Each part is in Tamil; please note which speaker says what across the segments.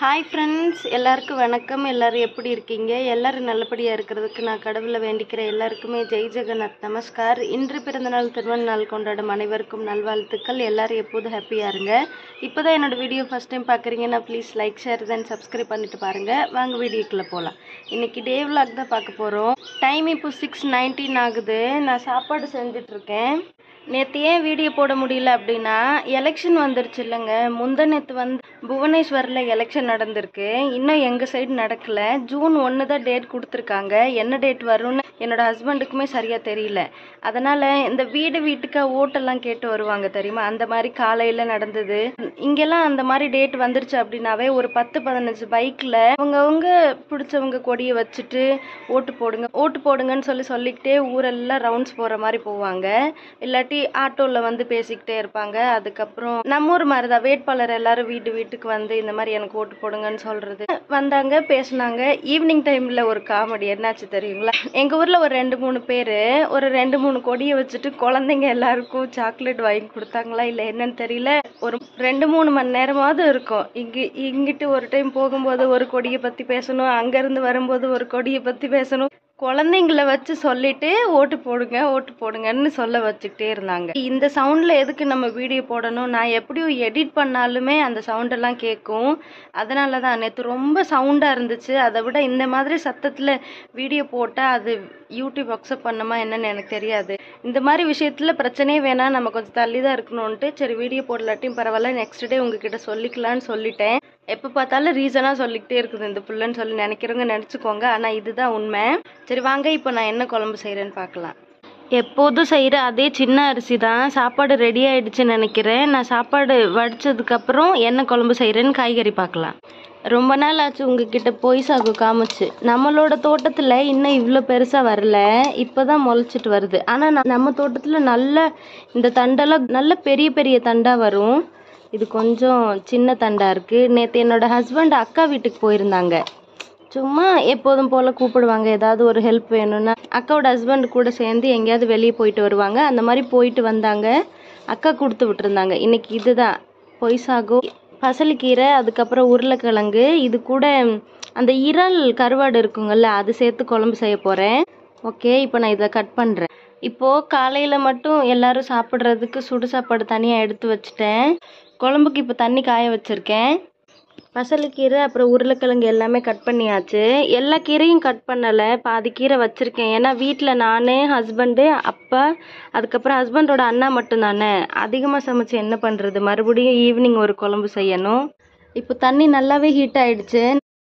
Speaker 1: ஹாய் ஃப்ரெண்ட்ஸ் எல்லாருக்கும் வணக்கம் எல்லாரும் எப்படி இருக்கீங்க எல்லாரும் நல்லபடியாக இருக்கிறதுக்கு நான் கடவுளை வேண்டிக்கிறேன் எல்லாருக்குமே ஜெய் ஜெகநாத் நமஸ்கார் இன்று பிறந்தநாள் திருமண நாள் கொண்டாடும் அனைவருக்கும் நல்வாழ்த்துக்கள் எல்லாரும் எப்போதும் ஹாப்பியாக இருங்க இப்போ தான் என்னோட வீடியோ ஃபஸ்ட் டைம் பார்க்குறீங்கன்னா please like share then subscribe பண்ணிட்டு பாருங்கள் வாங்க வீடியோக்குள்ளே போகலாம் இன்னைக்கு டே vlog தான் பார்க்க போகிறோம் டைம் இப்போ சிக்ஸ் நைன்டீன் ஆகுது நான் சாப்பாடு செஞ்சிட்ருக்கேன் நேற்று ஏன் வீடியோ போட முடியல அப்படின்னா எலெக்ஷன் வந்துருச்சு இல்லைங்க முந்த நேற்று வந்து புவனேஸ்வரில் எலெக்ஷன் நடந்திருக்கு இன்னும் எங்கள் சைடு நடக்கல ஜூன் ஒன்று தான் டேட் கொடுத்துருக்காங்க என்ன டேட் வரும்னு என்னோட ஹஸ்பண்டுக்குமே சரியாக தெரியல அதனால் இந்த வீடு வீட்டுக்கு ஓட்டெல்லாம் கேட்டு வருவாங்க தெரியுமா அந்த மாதிரி காலையில் நடந்தது இங்கெல்லாம் அந்த மாதிரி டேட் வந்துருச்சு அப்படின்னாவே ஒரு பத்து பதினஞ்சு பைக்கில் அவங்கவுங்க பிடிச்சவங்க கொடியை வச்சுட்டு ஓட்டு போடுங்க ஓட்டு போடுங்கன்னு சொல்லி சொல்லிக்கிட்டே ஊரெல்லாம் ரவுண்ட்ஸ் போகிற மாதிரி போவாங்க இல்லாட்டி ஆட்டோவில் வந்து பேசிக்கிட்டே இருப்பாங்க அதுக்கப்புறம் நம்ம ஊர் மாதிரி தான் வேட்பாளர் எல்லாரும் வீட்டு வீட்டுக்கு வந்து இந்த மாதிரி எனக்கு ஓட்டு போடுங்கன்னு சொல்கிறது வந்தாங்க பேசுனாங்க ஈவினிங் டைமில் ஒரு காமெடி என்னாச்சு தெரியுங்களா எங்கள் ஊரில் ஒரு ரெண்டு மூணு பேர் ஒரு ரெண்டு மூணு கொடியை வச்சுட்டு குழந்தைங்க எல்லாருக்கும் சாக்லேட் வாங்கி கொடுத்தாங்களா இல்லை என்னன்னு தெரியல ஒரு ரெண்டு மூணு மணி நேரமாவது இருக்கும் இங்கு இங்கிட்டு ஒரு டைம் போகும்போது ஒரு கொடியை பற்றி பேசணும் அங்கேருந்து வரும்போது ஒரு கொடியை பற்றி பேசணும் குழந்தைங்கள வச்சு சொல்லிட்டு ஓட்டு போடுங்க ஓட்டு போடுங்கன்னு சொல்ல வச்சுக்கிட்டே இருந்தாங்க இந்த சவுண்டில் எதுக்கு நம்ம வீடியோ போடணும் நான் எப்படியும் எடிட் பண்ணாலுமே அந்த சவுண்டெல்லாம் கேட்கும் அதனால தான் நேற்று ரொம்ப சவுண்டாக இருந்துச்சு அதை விட இந்த மாதிரி சத்தத்தில் வீடியோ போட்டால் அது யூடியூப் அக்செப்ட் பண்ணுமா என்னன்னு எனக்கு தெரியாது இந்த மாதிரி விஷயத்தில் பிரச்சனையே வேணாம் நம்ம கொஞ்சம் தள்ளி தான் இருக்கணும்ன்ட்டு சரி வீடியோ போடலாட்டியும் பரவாயில்ல நெக்ஸ்ட் டே உங்ககிட்ட சொல்லிக்கலான்னு சொல்லிட்டேன் எப்போ பார்த்தாலும் ரீசனாக சொல்லிக்கிட்டே இருக்குது இந்த புள்ளன்னு சொல்லி நினைக்கிறவங்க நினச்சிக்கோங்க ஆனால் இதுதான் உண்மை சரி வாங்க இப்போ நான் என்ன குழம்பு செய்கிறேன்னு பார்க்கலாம் எப்போதும் செய்கிற அதே சின்ன அரிசி தான் சாப்பாடு ரெடி ஆயிடுச்சுன்னு நினைக்கிறேன் நான் சாப்பாடு வடிச்சதுக்கப்புறம் என்ன குழம்பு செய்கிறேன்னு காய்கறி பார்க்கலாம் ரொம்ப நாள் ஆச்சு உங்ககிட்ட பொய் சாகு காமிச்சு நம்மளோட தோட்டத்தில் இன்னும் இவ்வளோ பெருசாக வரல இப்போ தான் முளைச்சிட்டு வருது ஆனால் நம்ம தோட்டத்தில் நல்ல இந்த தண்டெல்லாம் நல்ல பெரிய பெரிய தண்டாக வரும் இது கொஞ்சம் சின்ன தண்டாக இருக்குது நேற்று என்னோட ஹஸ்பண்ட் அக்கா வீட்டுக்கு போயிருந்தாங்க சும்மா எப்போதும் போல் கூப்பிடுவாங்க ஏதாவது ஒரு ஹெல்ப் வேணும்னா அக்காவோட ஹஸ்பண்ட் கூட சேர்ந்து எங்கேயாவது வெளியே போயிட்டு வருவாங்க அந்த மாதிரி போயிட்டு வந்தாங்க அக்கா கொடுத்து விட்டுருந்தாங்க இன்னைக்கு இதுதான் பொய்சாகு பசலிக்கீரை அதுக்கப்புறம் உருளைக்கிழங்கு இது கூட அந்த இறால் கருவாடு இருக்குங்கள்ல அது சேர்த்து குழம்பு செய்ய போகிறேன் ஓகே இப்போ நான் இதை கட் பண்ணுறேன் இப்போது காலையில் மட்டும் எல்லாரும் சாப்பிட்றதுக்கு சுடு சாப்பாடு தனியாக எடுத்து வச்சுட்டேன் குழம்புக்கு இப்போ தண்ணி காய வச்சுருக்கேன் பசலைக்கீரை அப்புறம் உருளைக்கிழங்கு எல்லாமே கட் பண்ணியாச்சு எல்லா கீரையும் கட் பண்ணலை பாதி கீரை வச்சுருக்கேன் ஏன்னா வீட்டில் நான் ஹஸ்பண்டு அப்பா அதுக்கப்புறம் ஹஸ்பண்டோட அண்ணா மட்டும் தானே அதிகமாக சமைச்சு என்ன பண்ணுறது மறுபடியும் ஈவினிங் ஒரு குழம்பு செய்யணும் இப்போ தண்ணி நல்லாவே ஹீட் ஆயிடுச்சு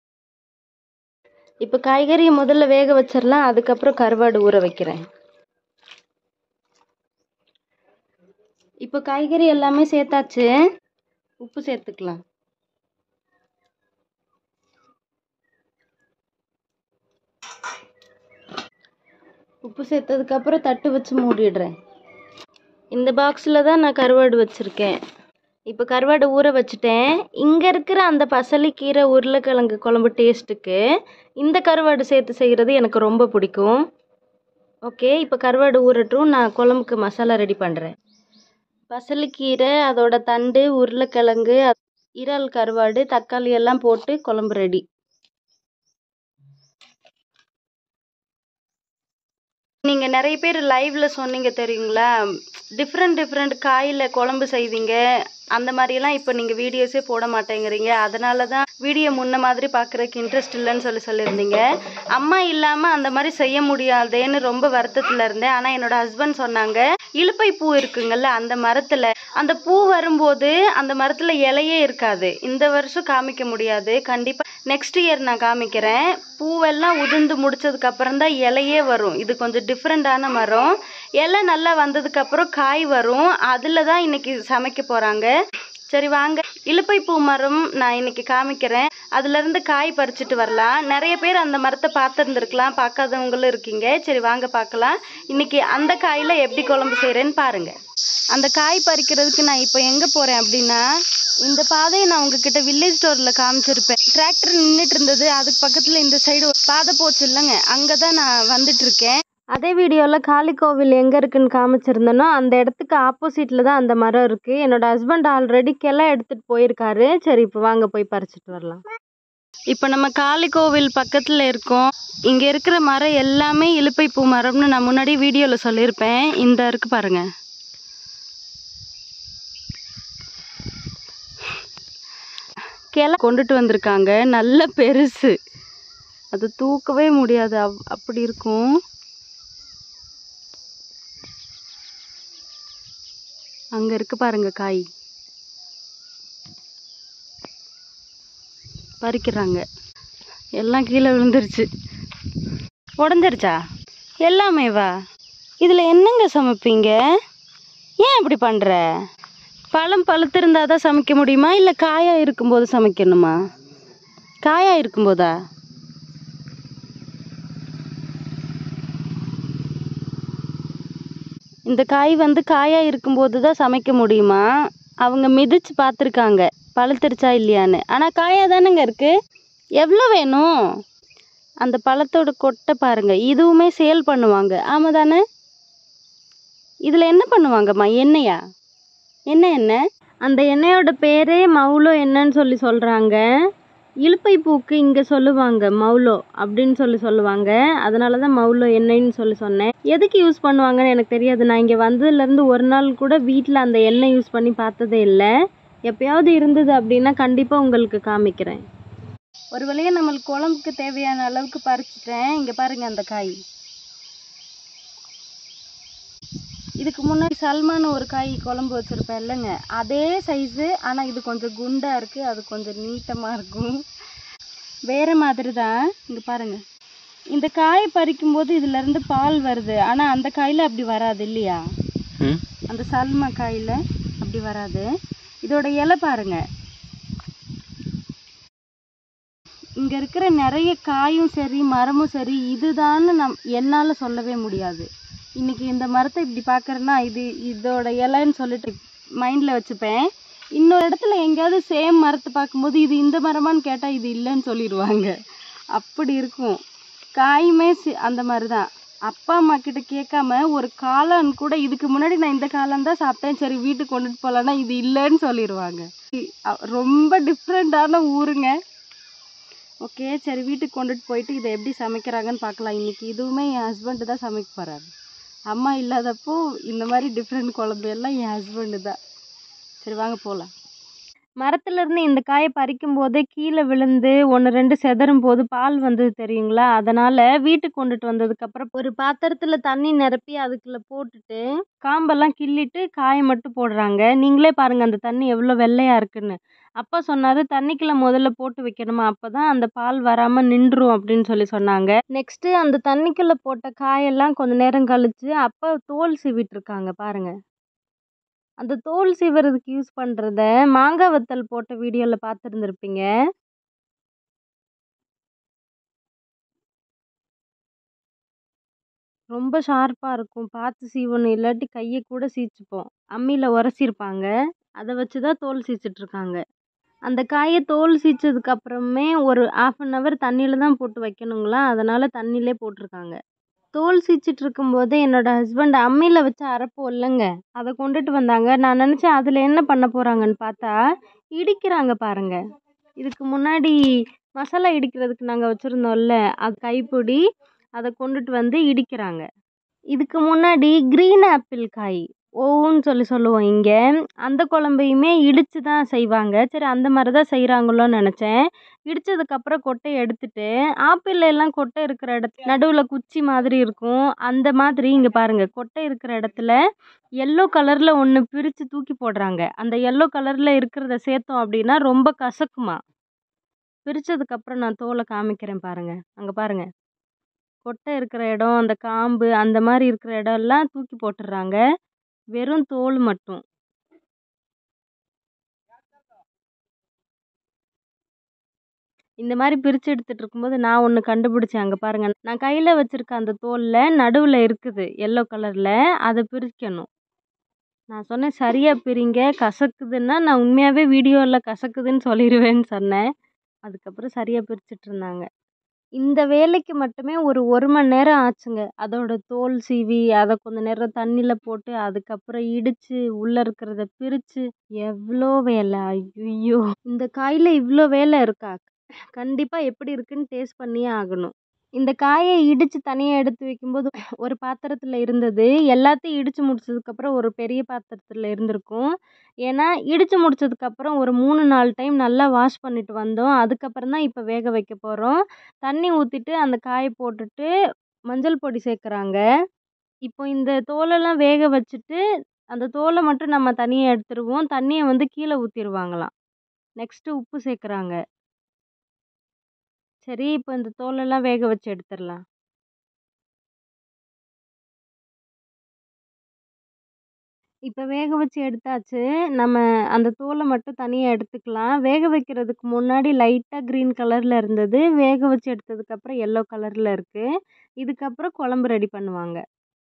Speaker 1: இப்போ காய்கறியை முதல்ல வேக வச்சிடலாம் அதுக்கப்புறம் கருவாடு ஊற வைக்கிறேன் இப்போ காய்கறி எல்லாமே சேர்த்தாச்சு உப்பு சேர்த்துக்கலாம் உப்பு சேர்த்ததுக்கப்புறம் தட்டு வச்சு மூடிடுறேன் இந்த பாக்ஸில் தான் நான் கருவாடு வச்சுருக்கேன் இப்போ கருவாடு ஊற வச்சுட்டேன் இங்கே இருக்கிற அந்த பசலி கீரை உருளைக்கிழங்கு குழம்பு டேஸ்ட்டுக்கு இந்த கருவாடு சேர்த்து செய்கிறது எனக்கு ரொம்ப பிடிக்கும் ஓகே இப்போ கருவாடு ஊறட்டும் நான் குழம்புக்கு மசாலா ரெடி பண்ணுறேன் பசலிக்கீரை அதோட தண்டு உருளைக்கிழங்கு இறால் கருவாடு தக்காளி எல்லாம் போட்டு குழம்பு ரெடி நீங்கள் நிறைய பேர் லைவ்ல சொன்னீங்க தெரியுங்களா டிஃப்ரெண்ட் டிஃப்ரெண்ட் காயில் குழம்பு செய்வீங்க அந்த மாதிரியெல்லாம் இப்போ நீங்கள் வீடியோஸே போட மாட்டேங்கிறீங்க அதனால தான் வீடியோ முன்ன மாதிரி பார்க்குறதுக்கு இன்ட்ரெஸ்ட் இல்லைன்னு சொல்லி சொல்லியிருந்தீங்க அம்மா இல்லாமல் அந்த மாதிரி செய்ய முடியாதேன்னு ரொம்ப வருத்தத்தில் இருந்தேன் ஆனால் என்னோட ஹஸ்பண்ட் சொன்னாங்க இலுப்பை பூ இருக்குங்கல்ல அந்த மரத்தில் அந்த பூ வரும்போது அந்த மரத்தில் இலையே இருக்காது இந்த வருஷம் காமிக்க முடியாது கண்டிப்பாக நெக்ஸ்ட் இயர் நான் காமிக்கிறேன் பூவெல்லாம் உதிர்ந்து முடிச்சதுக்கு அப்புறம் தான் இலையே வரும் இது கொஞ்சம் டிஃப்ரெண்டான மரம் இலை நல்லா வந்ததுக்கப்புறம் காய் வரும் அதில் தான் இன்னைக்கு சமைக்க போகிறாங்க சரி வாங்க இலுப்பை பூ மரம் நான் இன்னைக்கு காமிக்கிறேன் அதுலேருந்து காய் பறிச்சுட்டு வரலாம் நிறைய பேர் அந்த மரத்தை பார்த்துருந்துருக்கலாம் பார்க்காதவங்களும் இருக்கீங்க சரி வாங்க பார்க்கலாம் இன்னைக்கு அந்த காயில் எப்படி குழம்பு செய்கிறேன்னு பாருங்க அந்த காய் பறிக்கிறதுக்கு நான் இப்போ எங்கே போகிறேன் அப்படின்னா இந்த பாதையை நான் உங்ககிட்ட வில்லேஜ் ஸ்டோரில் காமிச்சிருப்பேன் டிராக்டர் நின்றுட்டு இருந்தது அதுக்கு பக்கத்தில் இந்த சைடு பாதை போச்சு இல்லைங்க அங்கே தான் நான் வந்துட்டு இருக்கேன் அதே வீடியோவில் காளி கோவில் எங்கே இருக்குன்னு காமிச்சிருந்தனோ அந்த இடத்துக்கு ஆப்போசிட்டில் தான் அந்த மரம் இருக்குது என்னோடய ஹஸ்பண்ட் ஆல்ரெடி கிளை எடுத்துகிட்டு போயிருக்காரு சரி இப்போ வாங்க போய் பறிச்சிட்டு வரலாம் இப்போ நம்ம காளி கோவில் பக்கத்தில் இருக்கோம் இங்கே இருக்கிற மரம் எல்லாமே இலுப்பை பூ மரம்னு நான் முன்னாடி வீடியோவில் சொல்லியிருப்பேன் இந்த இருக்கு பாருங்க கிளை கொண்டுட்டு வந்திருக்காங்க நல்ல பெருசு அது தூக்கவே முடியாது அவ் அப்படி இருக்கும் அங்க இருக்கு பாருங்க காய் பறிக்கிறாங்க எல்லாம் கீழே விழுந்துருச்சு உடஞ்சிருச்சா எல்லாமேவா இதில் என்னங்க சமைப்பீங்க ஏன் இப்படி பண்ணுற பழம் பழுத்திருந்தா தான் சமைக்க முடியுமா இல்லை காயாக இருக்கும்போது சமைக்கணுமா காயாக இருக்கும்போதா இந்த காய் வந்து காயாக இருக்கும்போது தான் சமைக்க முடியுமா அவங்க மிதிச்சு பார்த்துருக்காங்க பழுத்துருச்சா இல்லையான்னு ஆனால் காயாக தானேங்க இருக்கு எவ்வளோ வேணும் அந்த பழத்தோட கொட்டை பாருங்க இதுவுமே சேல் பண்ணுவாங்க ஆமாம் தானே இதில் என்ன பண்ணுவாங்கம்மா எண்ணெயா என்ன எண்ணெய் அந்த எண்ணெயோட பேரே மவுளோ என்னன்னு சொல்லி சொல்கிறாங்க இலுப்பை பூக்கு இங்கே சொல்லுவாங்க மவுளோ அப்படின்னு சொல்லி சொல்லுவாங்க அதனால தான் மவுளோ எண்ணெய்ன்னு சொல்லி சொன்னேன் எதுக்கு யூஸ் பண்ணுவாங்கன்னு எனக்கு தெரியாது நான் இங்கே வந்ததுலேருந்து ஒரு நாள் கூட வீட்டில் அந்த எண்ணெய் யூஸ் பண்ணி பார்த்ததே இல்லை எப்பயாவது இருந்தது அப்படின்னா கண்டிப்பாக உங்களுக்கு காமிக்கிறேன் ஒரு வழியாக நம்மளுக்கு குழம்புக்கு தேவையான அளவுக்கு பறிச்சிட்டேன் இங்கே பாருங்க அந்த காய் இதுக்கு முன்னாடி சல்மான் ஒரு காய் குழம்பு வச்சுருப்பேன் இல்லைங்க அதே சைஸு ஆனால் இது கொஞ்சம் குண்டாக இருக்குது அது கொஞ்சம் நீட்டமாக இருக்கும் வேறு மாதிரி தான் இங்கே பாருங்கள் இந்த காய் பறிக்கும்போது இதுலேருந்து பால் வருது ஆனால் அந்த காயில் அப்படி வராது இல்லையா அந்த சல்மா காயில் அப்படி வராது இதோட இலை பாருங்க இங்கே இருக்கிற நிறைய காயும் சரி மரமும் சரி இதுதான்னு நம் என்னால் சொல்லவே முடியாது இன்னைக்கு இந்த மரத்தை இப்படி பார்க்குறேன்னா இது இதோட இலைன்னு சொல்லிட்டு மைண்டில் வச்சுப்பேன் இன்னொரு இடத்துல எங்கேயாவது சேம் மரத்தை பார்க்கும்போது இது இந்த மரமான்னு கேட்டால் இது இல்லைன்னு சொல்லிடுவாங்க அப்படி இருக்கும் காயுமே சி- அந்த மாதிரி தான் அப்பா அம்மா கிட்ட கேட்காம ஒரு காளான் கூட இதுக்கு முன்னாடி நான் இந்த காளான் தான் சாப்பிட்டேன் சரி வீட்டுக்கு கொண்டுட்டு போகலான்னா இது இல்லைன்னு சொல்லிடுவாங்க இ- அ- ரொம்ப டிஃப்ரெண்ட்டான ஊருங்க ஓகே சரி வீட்டுக்கு கொண்டுட்டு போயிட்டு இதை எப்படி சமைக்கிறாங்கன்னு பார்க்கலாம் இன்னைக்கு இதுவுமே என் ஹஸ்பண்டு தான் சமைக்க போகிறாரு அம்மா இல்லாதப்போ இந்த மாதிரி டிஃப்ரெண்ட் குழம்பு எல்லாம் என் ஹஸ்பண்டு தான் சரி வாங்க போகலாம் மரத்துலேருந்து இந்த காயை பறிக்கும் போதே கீழே விழுந்து ஒன்று ரெண்டு செதறும் போது பால் வந்தது தெரியுங்களா அதனால் வீட்டுக்கு கொண்டுட்டு வந்ததுக்கப்புறம் ஒரு பாத்திரத்தில் தண்ணி நிரப்பி அதுக்குள்ளே போட்டுட்டு காம்பெல்லாம் கிள்ளிட்டு காயை மட்டும் போடுறாங்க நீங்களே பாருங்கள் அந்த தண்ணி எவ்வளோ வெள்ளையாக இருக்குன்னு அப்பா சொன்னார் தண்ணிக்குள்ளே முதல்ல போட்டு வைக்கணுமா அப்போ தான் அந்த பால் வராமல் நின்றும் அப்படின்னு சொல்லி சொன்னாங்க நெக்ஸ்ட்டு அந்த தண்ணிக்குள்ளே போட்ட காயெல்லாம் கொஞ்ச நேரம் கழிச்சு அப்பா தோல் சீவிட்டு இருக்காங்க பாருங்க அந்த தோல் சீவுறதுக்கு யூஸ் பண்ணுறத மாங்காய் வத்தல் போட்ட வீடியோவில் பார்த்துருந்துருப்பீங்க ரொம்ப ஷார்ப்பாக இருக்கும் பார்த்து சீவணும் இல்லாட்டி கையை கூட சீச்சுப்போம் அம்மியில் உரசிருப்பாங்க அதை வச்சு தான் தோல் சீச்சிட்டு இருக்காங்க அந்த காயை தோல் சீச்சதுக்கு அப்புறமே ஒரு ஆஃப் அன் ஹவர் தண்ணியில் தான் போட்டு வைக்கணுங்களா அதனால் தண்ணியிலே போட்டிருக்காங்க தோல் சீச்சிட்டு இருக்கும்போது என்னோட ஹஸ்பண்ட் அம்மியில் வச்சு அரைப்போம் இல்லைங்க அதை கொண்டுட்டு வந்தாங்க நான் நினச்சேன் அதில் என்ன பண்ண போகிறாங்கன்னு பார்த்தா இடிக்கிறாங்க பாருங்க இதுக்கு முன்னாடி மசாலா இடிக்கிறதுக்கு நாங்கள் வச்சுருந்தோம்ல அது கைப்பிடி அதை கொண்டுட்டு வந்து இடிக்கிறாங்க இதுக்கு முன்னாடி க்ரீன் ஆப்பிள் காய் ஓவுன்னு சொல்லி சொல்லுவோம் இங்கே அந்த குழம்பையுமே இடித்து தான் செய்வாங்க சரி அந்த மாதிரி தான் செய்கிறாங்களோன்னு நினச்சேன் இடித்ததுக்கப்புறம் கொட்டையை எடுத்துட்டு ஆப்பிள்ல எல்லாம் கொட்டை இருக்கிற இடத்துல நடுவில் குச்சி மாதிரி இருக்கும் அந்த மாதிரி இங்கே பாருங்கள் கொட்டை இருக்கிற இடத்துல எல்லோ கலரில் ஒன்று பிரித்து தூக்கி போடுறாங்க அந்த எல்லோ கலரில் இருக்கிறத சேர்த்தோம் அப்படின்னா ரொம்ப கசக்குமா பிரித்ததுக்கப்புறம் நான் தோலை காமிக்கிறேன் பாருங்கள் அங்கே பாருங்கள் கொட்டை இருக்கிற இடம் அந்த காம்பு அந்த மாதிரி இருக்கிற இடம்லாம் தூக்கி போட்டுடுறாங்க வெறும் தோல் மட்டும் இந்த மாதிரி பிரித்து எடுத்துகிட்டு இருக்கும்போது நான் ஒன்று கண்டுபிடிச்சேன் அங்கே பாருங்கள் நான் கையில் வச்சுருக்க அந்த தோலில் நடுவில் இருக்குது எல்லோ கலரில் அதை பிரிக்கணும் நான் சொன்னேன் சரியாக பிரிங்க கசக்குதுன்னா நான் உண்மையாகவே வீடியோவில் கசக்குதுன்னு சொல்லிடுவேன்னு சொன்னேன் அதுக்கப்புறம் சரியாக பிரிச்சுட்டு இருந்தாங்க இந்த வேலைக்கு மட்டுமே ஒரு ஒரு மணி நேரம் ஆச்சுங்க அதோட தோல் சீவி அதை கொஞ்ச நேரம் தண்ணியில் போட்டு அதுக்கப்புறம் இடித்து உள்ளே இருக்கிறத பிரித்து எவ்வளோ வேலை ஐயோ இந்த காயில் இவ்வளோ வேலை இருக்கா கண்டிப்பாக எப்படி இருக்குன்னு டேஸ்ட் பண்ணியே ஆகணும் இந்த காயை இடித்து தனியாக எடுத்து வைக்கும்போது ஒரு பாத்திரத்தில் இருந்தது எல்லாத்தையும் இடித்து முடிச்சதுக்கப்புறம் ஒரு பெரிய பாத்திரத்தில் இருந்திருக்கும் ஏன்னா இடித்து முடிச்சதுக்கப்புறம் ஒரு மூணு நாலு டைம் நல்லா வாஷ் பண்ணிட்டு வந்தோம் அதுக்கப்புறம் தான் இப்போ வேக வைக்க போகிறோம் தண்ணி ஊற்றிட்டு அந்த காயை போட்டுட்டு மஞ்சள் பொடி சேர்க்குறாங்க இப்போ இந்த தோலெல்லாம் வேக வச்சுட்டு அந்த தோலை மட்டும் நம்ம தனியாக எடுத்துருவோம் தண்ணியை வந்து கீழே ஊற்றிடுவாங்களாம் நெக்ஸ்ட்டு உப்பு சேர்க்குறாங்க சரி இப்போ இந்த தோலெல்லாம் வேக வச்சு எடுத்துடலாம் இப்போ வேக வச்சு எடுத்தாச்சு நம்ம அந்த தோலை மட்டும் தனியாக எடுத்துக்கலாம் வேக வைக்கிறதுக்கு முன்னாடி லைட்டாக க்ரீன் கலரில் இருந்தது வேக வச்சு எடுத்ததுக்கப்புறம் எல்லோ கலரில் இருக்குது இதுக்கப்புறம் குழம்பு ரெடி பண்ணுவாங்க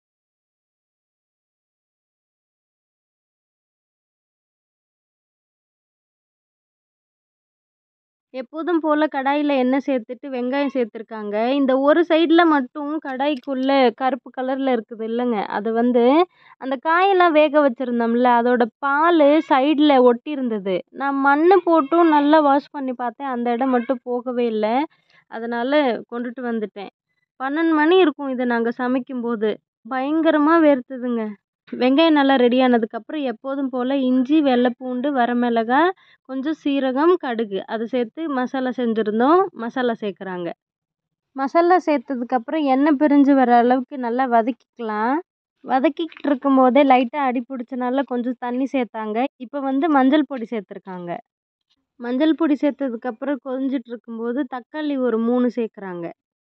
Speaker 1: எப்போதும் போல் கடாயில் எண்ணெய் சேர்த்துட்டு வெங்காயம் சேர்த்துருக்காங்க இந்த ஒரு சைடில் மட்டும் கடாய்க்குள்ளே கருப்பு கலரில் இருக்குது இல்லைங்க அது வந்து அந்த காயெல்லாம் வேக வச்சுருந்தோம்ல அதோட பால் சைடில் ஒட்டி இருந்தது நான் மண் போட்டும் நல்லா வாஷ் பண்ணி பார்த்தேன் அந்த இடம் மட்டும் போகவே இல்லை அதனால் கொண்டுட்டு வந்துட்டேன் பன்னெண்டு மணி இருக்கும் இதை நாங்கள் சமைக்கும்போது பயங்கரமாக வேர்த்துதுங்க வெங்காயம் நல்லா ரெடி ஆனதுக்கப்புறம் எப்போதும் போல் இஞ்சி வெள்ளைப்பூண்டு வரமிளகாய் கொஞ்சம் சீரகம் கடுகு அது சேர்த்து மசாலா செஞ்சுருந்தோம் மசாலா சேர்க்குறாங்க மசாலா சேர்த்ததுக்கப்புறம் எண்ணெய் பிரிஞ்சு வர அளவுக்கு நல்லா வதக்கிக்கலாம் வதக்கிக்கிட்டு இருக்கும்போதே லைட்டாக அடி பிடிச்சனால கொஞ்சம் தண்ணி சேர்த்தாங்க இப்போ வந்து மஞ்சள் பொடி சேர்த்துருக்காங்க மஞ்சள் பொடி சேர்த்ததுக்கப்புறம் கொதிஞ்சிட்டு இருக்கும்போது தக்காளி ஒரு மூணு சேர்க்குறாங்க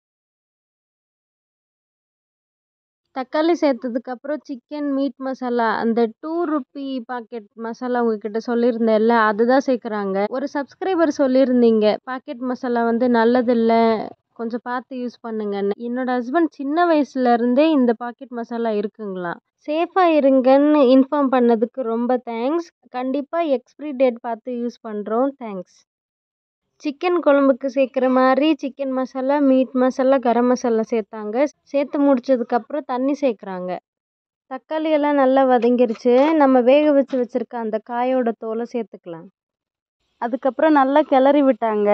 Speaker 1: தக்காளி சேர்த்ததுக்கப்புறம் சிக்கன் மீட் மசாலா அந்த டூ ருப்பி பாக்கெட் மசாலா உங்ககிட்ட சொல்லியிருந்தேன்ல அதுதான் சேர்க்குறாங்க ஒரு சப்ஸ்கிரைபர் சொல்லியிருந்தீங்க பாக்கெட் மசாலா வந்து நல்லதில்லை கொஞ்சம் பார்த்து யூஸ் பண்ணுங்கன்னு என்னோட ஹஸ்பண்ட் சின்ன வயசுலேருந்தே இந்த பாக்கெட் மசாலா இருக்குங்களா சேஃபாக இருங்கன்னு இன்ஃபார்ம் பண்ணதுக்கு ரொம்ப தேங்க்ஸ் கண்டிப்பாக எக்ஸ்பிரி டேட் பார்த்து யூஸ் பண்ணுறோம் தேங்க்ஸ் சிக்கன் குழம்புக்கு சேர்க்குற மாதிரி சிக்கன் மசாலா மீட் மசாலா கரம் மசாலா சேர்த்தாங்க சேர்த்து முடிச்சதுக்கப்புறம் தண்ணி சேர்க்குறாங்க தக்காளி எல்லாம் நல்லா வதங்கிருச்சு நம்ம வேக வச்சு வச்சுருக்க அந்த காயோட தோலை சேர்த்துக்கலாம் அதுக்கப்புறம் நல்லா கிளறி விட்டாங்க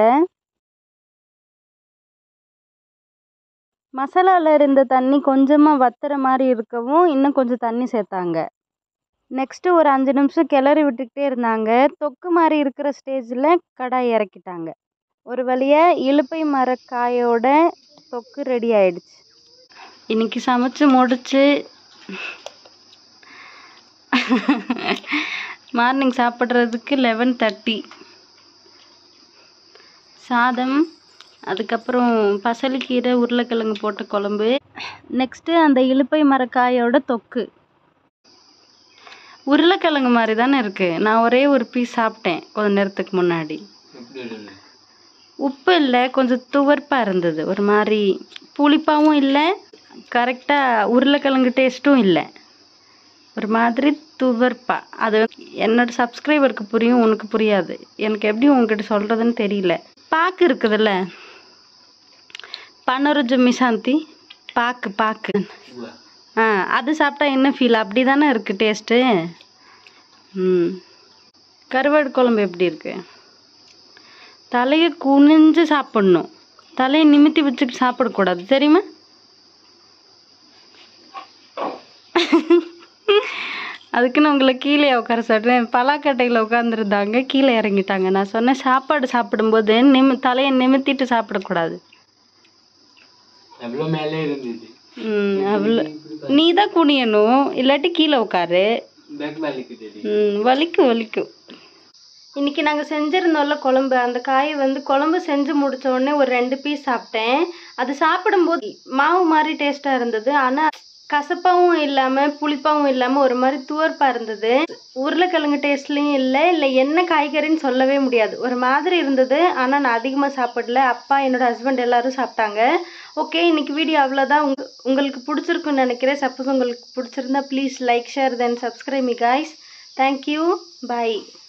Speaker 1: மசாலாவில் இருந்த தண்ணி கொஞ்சமாக வத்துற மாதிரி இருக்கவும் இன்னும் கொஞ்சம் தண்ணி சேர்த்தாங்க நெக்ஸ்ட்டு ஒரு அஞ்சு நிமிஷம் கிளறி விட்டுக்கிட்டே இருந்தாங்க தொக்கு மாதிரி இருக்கிற ஸ்டேஜில் கடாய் இறக்கிட்டாங்க ஒரு வழியாக இலுப்பை மரக்காயோட தொக்கு ரெடி ஆயிடுச்சு இன்னைக்கு சமைச்சு முடிச்சு மார்னிங் சாப்பிட்றதுக்கு லெவன் தேர்ட்டி சாதம் அதுக்கப்புறம் பசலிக்கீரை உருளைக்கிழங்கு போட்ட குழம்பு நெக்ஸ்ட்டு அந்த இலுப்பை மரக்காயோட தொக்கு உருளைக்கிழங்கு மாதிரி தானே இருக்குது நான் ஒரே ஒரு பீஸ் சாப்பிட்டேன் கொஞ்ச நேரத்துக்கு முன்னாடி உப்பு இல்லை கொஞ்சம் துவர்ப்பாக இருந்தது ஒரு மாதிரி புளிப்பாகவும் இல்லை கரெக்டாக உருளைக்கிழங்கு டேஸ்ட்டும் இல்லை ஒரு மாதிரி துவர்ப்பா அது என்னோட சப்ஸ்கிரைபருக்கு புரியும் உனக்கு புரியாது எனக்கு எப்படி உங்ககிட்ட சொல்கிறதுன்னு தெரியல பாக்கு இருக்குதுல்ல பனருஜு மிசாந்தி பாக்கு பாக்கு ஆ அது சாப்பிட்டா என்ன ஃபீல் அப்படி தானே இருக்குது டேஸ்ட்டு ம் கருவாடு குழம்பு எப்படி இருக்கு தலையை குனிஞ்சு சாப்பிடணும் தலையை நிமித்தி வச்சுட்டு சாப்பிடக்கூடாது தெரியுமா அதுக்குன்னு உங்களை கீழே உட்கார சொல்கிறேன் பலாக்கட்டையில் உட்காந்துருந்தாங்க கீழே இறங்கிட்டாங்க நான் சொன்னேன் சாப்பாடு சாப்பிடும்போது நிமி தலையை நிமித்திட்டு சாப்பிடக்கூடாது
Speaker 2: எவ்வளோ மேலே இருந்தது
Speaker 1: ம் அவ்வளோ நீ தான் குனியணும் இல்லாட்டி கீழே உட்காரு
Speaker 2: பேக் வலிக்குது
Speaker 1: ம் வலிக்கும் வலிக்கும் இன்னைக்கு நாங்கள் செஞ்சுருந்தோம்ல குழம்பு அந்த காயை வந்து குழம்பு செஞ்சு முடிச்ச உடனே ஒரு ரெண்டு பீஸ் சாப்பிட்டேன் அது சாப்பிடும்போது மாவு மாதிரி டேஸ்ட்டாக இருந்தது ஆனால் கசப்பாகவும் இல்லாமல் புளிப்பாகவும் இல்லாமல் ஒரு மாதிரி துவர்ப்பாக இருந்தது உருளைக்கிழங்கு டேஸ்ட்லேயும் இல்லை இல்லை என்ன காய்கறின்னு சொல்லவே முடியாது ஒரு மாதிரி இருந்தது ஆனால் நான் அதிகமாக சாப்பிடல அப்பா என்னோட ஹஸ்பண்ட் எல்லாரும் சாப்பிட்டாங்க ஓகே இன்னைக்கு வீடியோ அவ்வளோதான் உங்க உங்களுக்கு பிடிச்சிருக்குன்னு நினைக்கிறேன் சப்போஸ் உங்களுக்கு பிடிச்சிருந்தா please like share then subscribe me guys thank you bye